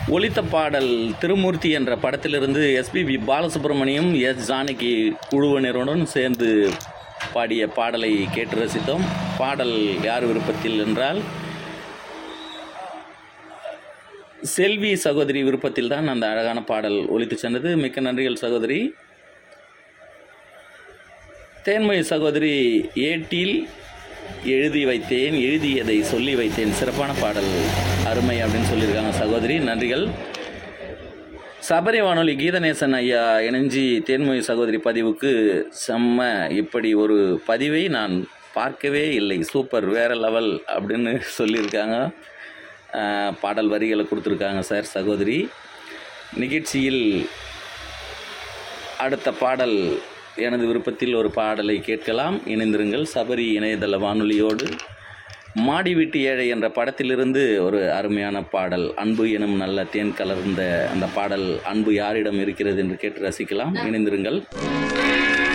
ஒலித்த பாடல் திருமூர்த்தி என்ற படத்திலிருந்து எஸ்பிபி பாலசுப்ரமணியம் எஸ் ஜானகி குழுவினருடன் சேர்ந்து பாடிய பாடலை கேட்டு ரசித்தோம் பாடல் யார் விருப்பத்தில் என்றால் செல்வி சகோதரி விருப்பத்தில் தான் அந்த அழகான பாடல் ஒலித்து சென்றது மிக்க நன்றிகள் சகோதரி தேன்மொழி சகோதரி ஏட்டில் எழுதி வைத்தேன் எழுதியதை சொல்லி வைத்தேன் சிறப்பான பாடல் அருமை அப்படின்னு சொல்லியிருக்காங்க சகோதரி நன்றிகள் சபரி வானொலி கீதநேசன் ஐயா இணைஞ்சி தேன்மொழி சகோதரி பதிவுக்கு செம்ம இப்படி ஒரு பதிவை நான் பார்க்கவே இல்லை சூப்பர் வேற லெவல் அப்படின்னு சொல்லியிருக்காங்க அஹ், பாடல் வரிகளை கொடுத்துருக்காங்க சார் சகோதரி நிகழ்ச்சியில் அடுத்த பாடல் எனது விருப்பத்தில் ஒரு பாடலை கேட்கலாம் இணைந்திருங்கள் சபரி இணையதள வானொலியோடு மாடி வீட்டு ஏழை என்ற படத்திலிருந்து ஒரு அருமையான பாடல் அன்பு எனும் நல்ல தேன் கலர்ந்த அந்த பாடல் அன்பு யாரிடம் இருக்கிறது என்று கேட்டு ரசிக்கலாம் இணைந்திருங்கள்